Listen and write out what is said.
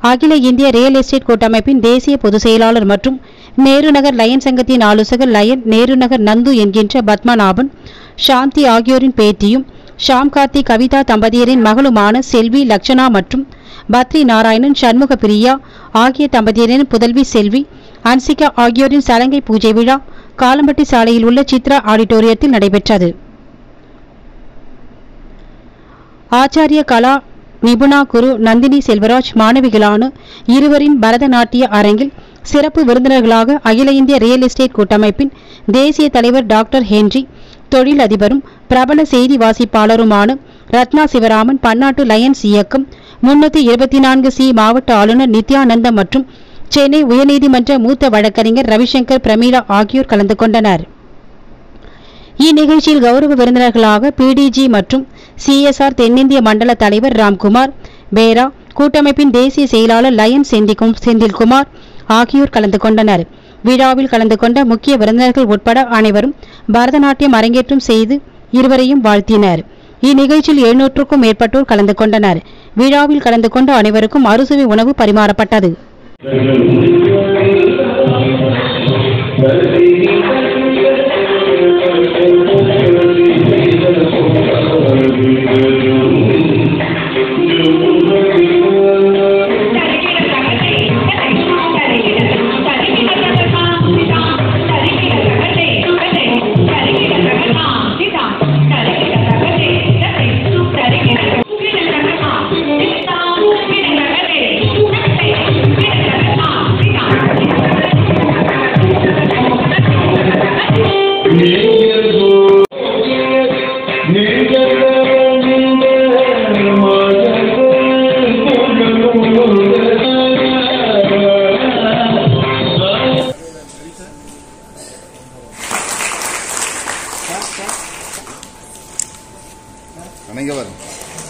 அகில இந்திய real estate கூட்டமைப்பின் தேசிய பொதுச் செயலாளர் மற்றும் நேரு நகர் லயன் சங்கத்தின் ஆலோசகர் லயன் நேரு நகர் நந்து என்கின்ற பத்மநாபன் சாந்தி ஆகியோரின் பேத்தியும் ஷாம் கார்த்தி கவிதா தம்பதியரின் மகளுமான செல்வி லட்சணா மற்றும் பத்ரி நாராயணன் சண்முக பிரியா ஆகிய தம்பதியரின் புதல்வி செல்வி அன்சிகா ஆகியோரின் சலங்கை பூஜை விழா காலம்பட்டி சாலையில் உள்ள சித்ரா ஆடிட்டோரியத்தில் நடைபெற்றது ஆச்சாரிய கலா நிபுணா குரு நந்தினி செல்வராஜ் மாணவிகளான இருவரின் பரதநாட்டிய அரங்கில் சிறப்பு விருந்தினர்களாக அகில இந்திய ரியல் எஸ்டேட் கூட்டமைப்பின் தேசிய தலைவர் டாக்டர் ஹென்றி தொழில் அதிபரும் பிரபல செய்தி வாசிப்பாளருமான ரத்னா சிவராமன் பன்னாட்டு லயன்ஸ் இயக்கம் முன்னூத்தி இருபத்தி நான்கு சி மாவட்ட ஆளுநர் நித்யானந்தம் மற்றும் சென்னை உயர்நீதிமன்ற மூத்த வழக்கறிஞர் ரவிசங்கர் பிரமீளா ஆகியோர் கலந்து கொண்டனர் இந்நிகழ்ச்சியில் கௌரவ விருந்தினர்களாக பிடிஜி மற்றும் சிஎஸ்ஆர் தென்னிந்திய மண்டல தலைவர் ராம்குமார் பேரா கூட்டமைப்பின் தேசிய செயலாளர் லயன் செந்திக்கும் செந்தில்குமார் ஆகியோர் கலந்து கொண்டனர் விழாவில் கலந்து கொண்ட முக்கிய விருந்தினர்கள் உட்பட அனைவரும் பரதநாட்டியம் அரங்கேற்றம் செய்து இருவரையும் வாழ்த்தினர் இந்நிகழ்ச்சியில் எழுநூற்றுக்கும் மேற்பட்டோர் கலந்து கொண்டனர் விழாவில் கலந்து கொண்ட அனைவருக்கும் அறுசுவை உணவு பரிமாறப்பட்டது அணைங்க வரும்